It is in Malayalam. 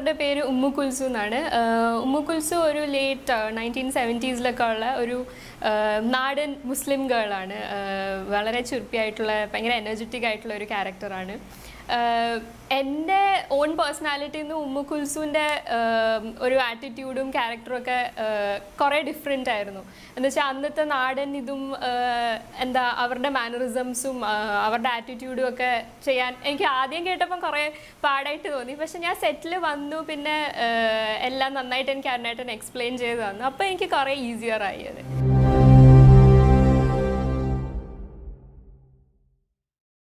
ക്യാരക്ടറുടെ പേര് ഉമ്മു കുൽസു എന്നാണ് ആഹ് ഉമ്മു കുൽസു ഒരു ലേറ്റ് നയൻറ്റീൻ സെവൻറ്റീസിലൊക്കെ ഉള്ള ഒരു ആഹ് നാടൻ മുസ്ലിം ഗേളാണ് വളരെ ചുരുപ്പിയായിട്ടുള്ള ഭയങ്കര എനർജറ്റിക് ആയിട്ടുള്ള ഒരു ക്യാരക്ടറാണ് എൻ്റെ ഓൺ പേഴ്സണാലിറ്റിയിൽ നിന്ന് ഉമ്മു കുൽസുവിൻ്റെ ഒരു ആറ്റിറ്റ്യൂഡും ക്യാരക്ടറും ഒക്കെ കുറേ ഡിഫറെൻ്റ് ആയിരുന്നു എന്ന് വെച്ചാൽ അന്നത്തെ നാടൻ ഇതും ആഹ് എന്താ അവരുടെ മാനറിസംസും അവരുടെ ആറ്റിറ്റ്യൂഡും ഒക്കെ ചെയ്യാൻ എനിക്ക് ആദ്യം കേട്ടപ്പം കുറേ പാടായിട്ട് തോന്നി പക്ഷെ ഞാൻ സെറ്റിൽ വന്നു പിന്നെ ആഹ് എല്ലാം നന്നായിട്ട് എനിക്ക് അരുണേട്ടൻ എക്സ്പ്ലെയിൻ ചെയ്ത് തന്നു അപ്പോൾ എനിക്ക് കുറേ ഈസിയർ ആയി അത്